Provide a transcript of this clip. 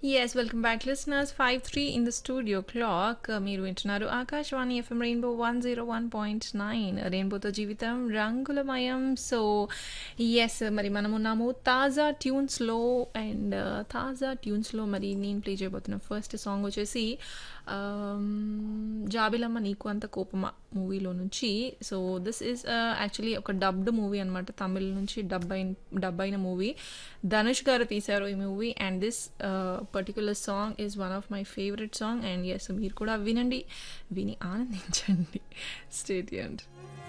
Yes, welcome back, listeners. 5 3 in the studio clock. Uh, మీరు వింటున్నారు Akashvani FM rainbow one zero one point nine రెయిన్బోతో జీవితం రంగులమయం so yes మరి మనం ఉన్నాము తాజా ట్యూన్స్లో అండ్ తాజా ట్యూన్స్లో మరి నేను ప్లే చేయబోతున్న ఫస్ట్ సాంగ్ వచ్చేసి um, జాబిలమ్మ నీకు అంత కోపమా మూవీలో నుంచి సో దిస్ ఈస్ యాక్చువల్లీ ఒక డబ్డ్ మూవీ అనమాట తమిళ్ నుంచి డబ్ అయిన డబ్ అయిన మూవీ ధనుష్ గారు తీశారు ఈ movie and this particular song is one of my favourite song and yes మీరు కూడా వినండి విని ఆనందించండి స్టేట్